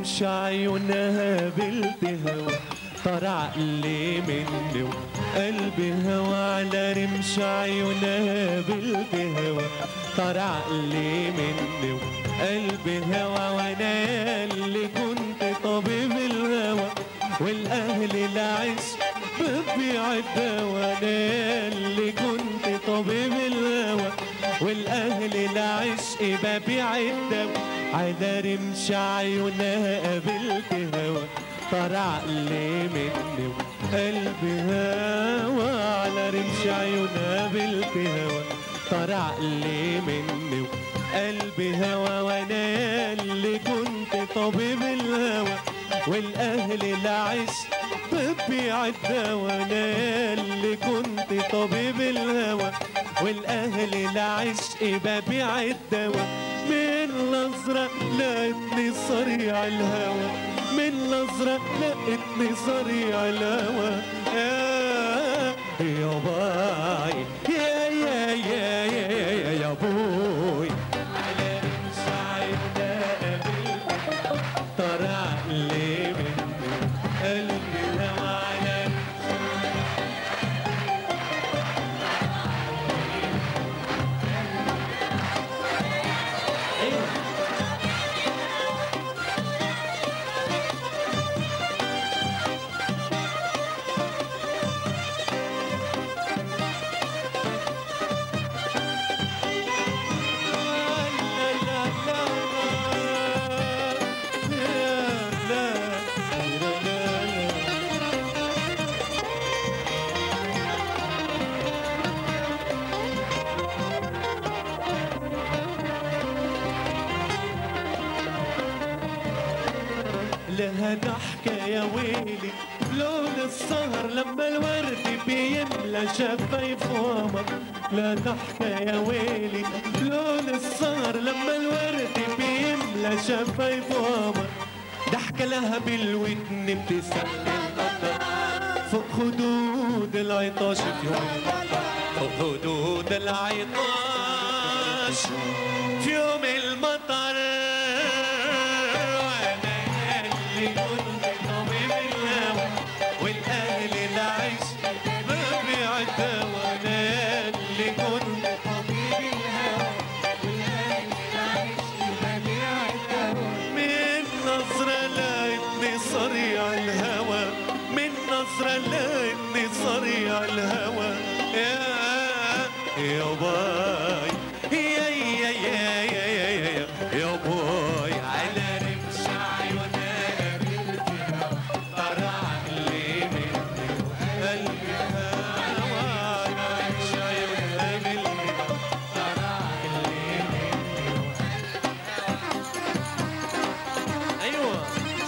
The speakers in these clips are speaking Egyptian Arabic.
رمش عيونها بالتهوى طار عقلي مني وقلبي هوى على رمش عيونها بالتهوى طار عقلي مني وقلبي هوى وانا اللي كنت طبيب الهوى والاهل العشق ببيع الدواء انا اللي كنت طبيب الهوى والاهل العشق ببيع الدواء على رمش عيونها قابلت هوا طار عقلي مني وقلبي هوا على رمش عيونها قابلت هوا طار عقلي مني وقلبي هوا وانا اللي كنت طبيب الهوى والاهل العشق ببيع الدواء انا اللي كنت طبيب الهوى والاهل العشق ببيع الدواء من نظرة لقيتني صريع الهوى من نظرة لقيتني صريع الهوى يا يا باي يا يا يا يا يا يا بوي على رمش عيونها قابلت طرع لي مني قلبي الهوى على لها ضحكة يا ويلي لون السهر لما الورد بيملى شفايف قمر لا ضحكة يا ويلي لون السهر لما الورد بيملى شفايف قمر ضحكة لها بالودن بتسقي المطر فوق خدود العطاش في يوم المطر فوق خدود العطاش في يوم المطر وانا اللي كنت طبيب الهوى والاهل العيش ببيع الدواء انا اللي كنت طبيب الهوى والاهل العيش ببيع الدواء من نظرة لقيتني صريع الهوى من نظرة لقيتني صريع الهوى يا يا باي يا يا يا يا يا يا يا باي على رمش عيونها قابلت طرع لي مني وقلبي هوى على رمش عيونها قابلت طرع لي مني ايوه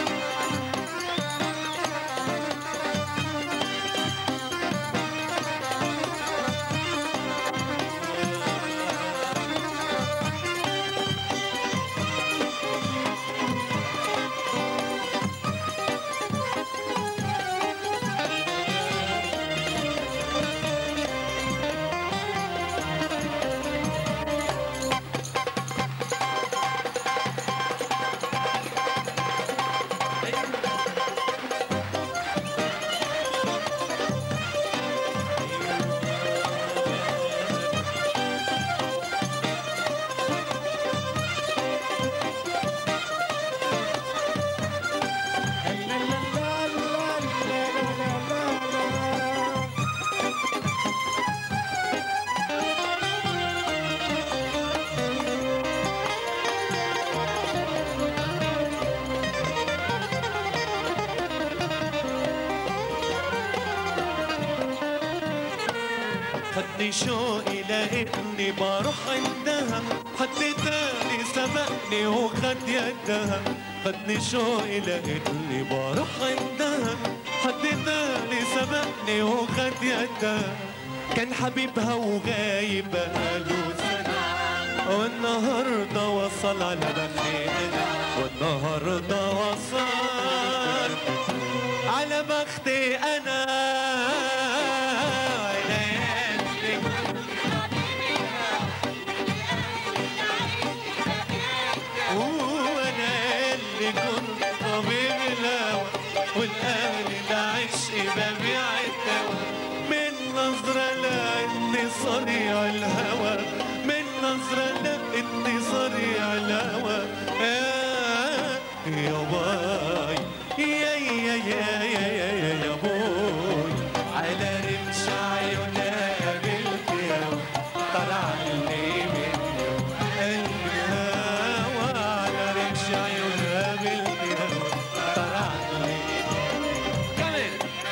خدني شوقي لقيتني بروح عندها حد تاني سبقني وخد يدها خدني شوقي لقيتني بروح عندها حد تاني سبقني وخد يدها كان حبيبها وغايب بقاله سنة والنهاردة وصل على بختنا والنهاردة وصل على بختي أنا ليالي وانا اللي كنت صريع الهوى من نظرة لقيتني صريع الهوى آه، يا باي يا يا يا يا يا يا يا بوي على رمش عيونها قابلت يا طلع لي منه قلبي هوا على رمش عيونها قابلت يا طلع لي كمان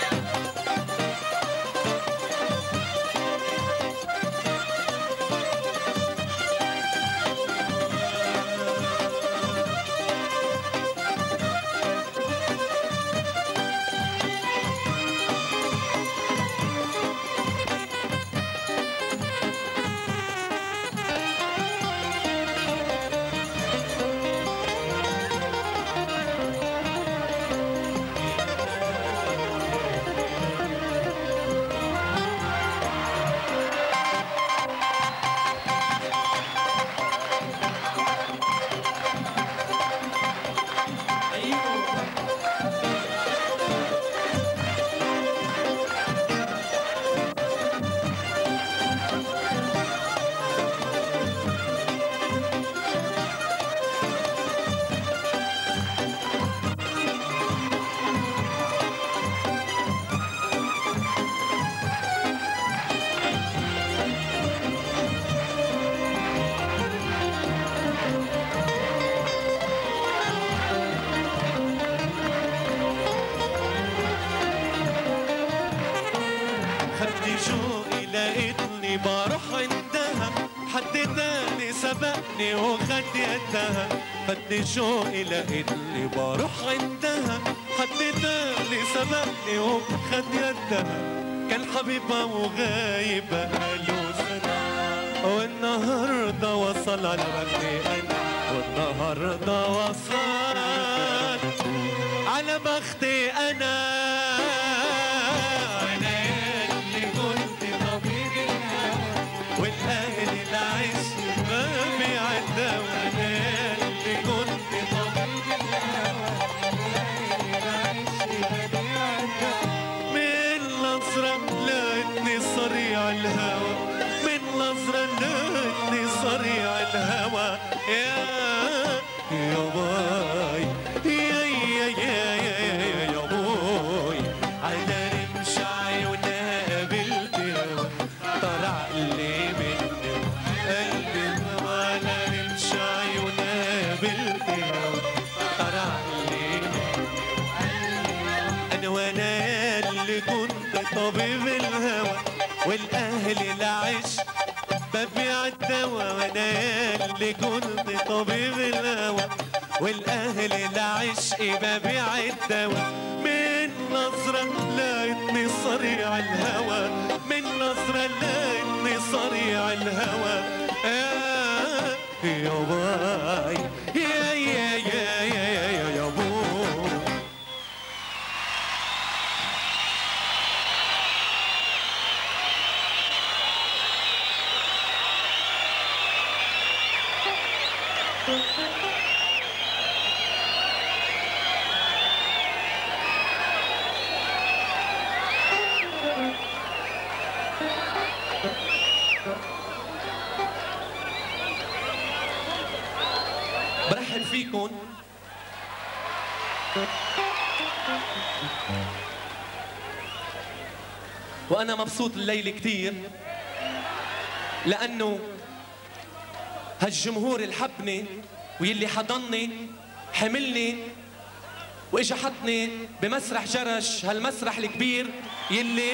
خدني شوقي لقيتني بروح عندها حد تاني سبقني وخد يدها خدني شوقي لقيتني بروح عندها حد تاني سبقني وخد يدها كان حبيبها وغايب بقاله سنة والنهارده وصل على بختي انا والنهارده وصل على بختي انا انا اللي كنت طبيب الهوى والاهل العيش ما بيعدى وانا اللي كنت طبيب الهوى والاهل العيش ما بيعدى من نظرة لقيتني صريع الهوى من نظرة لقيتني صريع الهوى يا يا باي يا يا يا يا يا يا باي على رمش عيونها قابلت هوا طلع لي منه قلبي على رمش عيونها قابلت هوا طلع لي منه انا وانا اللي كنت طبيب الهوى والاهل العش ببيع الدواء وانا اللي كنت طبيب الهوى والاهل العشق ببيع الدواء من نظرة لقيتني صريع الهوى من نظرة لقيتني صريع الهوى آه يا باي يا يا يا يا يا يا يا بوي برحب فيكم وانا مبسوط الليله كتير لانه هالجمهور اللي حبني واللي حضني حملني واجا حطني بمسرح جرش هالمسرح الكبير يلي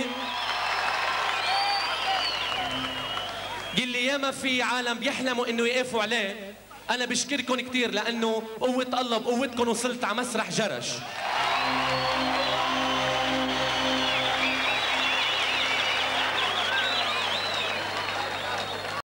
يلي ياما في عالم بيحلموا انه يقفوا عليه انا بشكركم كثير لانه قوه الله بقوتكم وصلت على مسرح جرش